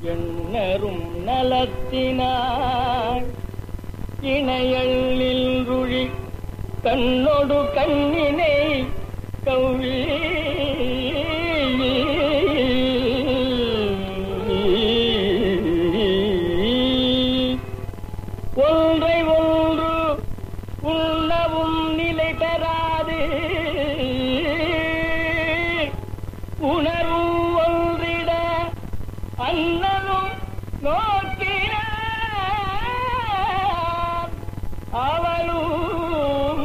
எண்ணரும் நலத்தினாள் இணையள்ளில் ருழி கண்ணொடு கண்ணினை கௌவி ஒன்றை ஒன்று உண்ணவும் நிலை பெறாது உணர்வும் ஒன்றிட அண்ணனும் நோக்கினார் அவளும்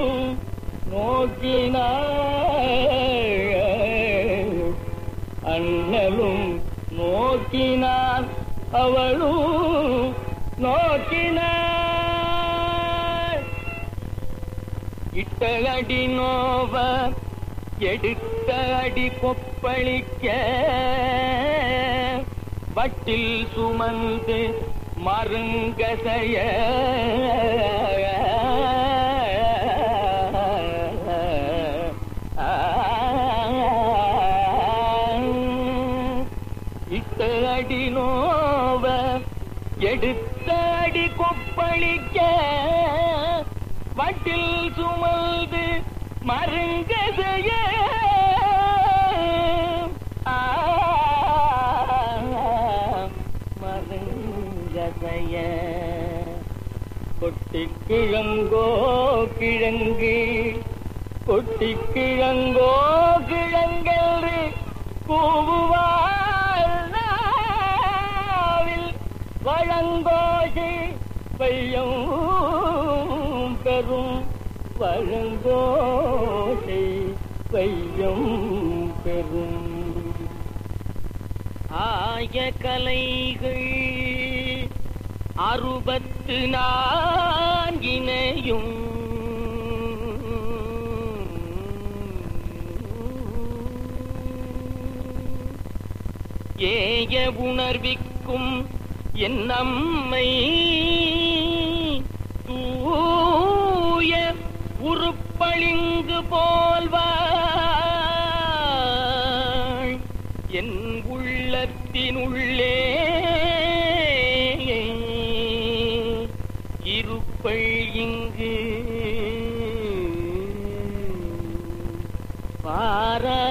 நோக்கினார் அண்ணலும் நோக்கினான் அவளும் நோக்கினார் இட்ட அடி நோவ எடுத்த அடி கொப்பளிக்க வட்டில் சுமந்து மருங்கசைய இட்ட அடி நோவ எடுத்த அடி கொப்பளிக்க வட்டில் சுமந்து மருங்கசைய ஆ, மருங்கசைய கொட்டி கிழங்கோ கிழங்கு கொட்டி கிழங்கோ கிழங்கென்று கூவுவாள் நாவில் வழங்கோசி பையம் பெறும் வழங்கோசை பையம் பெறும் ஆய கலைகள் அறுபத்து நான்கினையும் ஏய உணர்விக்கும் என் நம்மை தூய உருப்பளிங்கு போல்வாள் என் உள்ளத்தினுள்ளே இருப்பள் இங்கு பாரா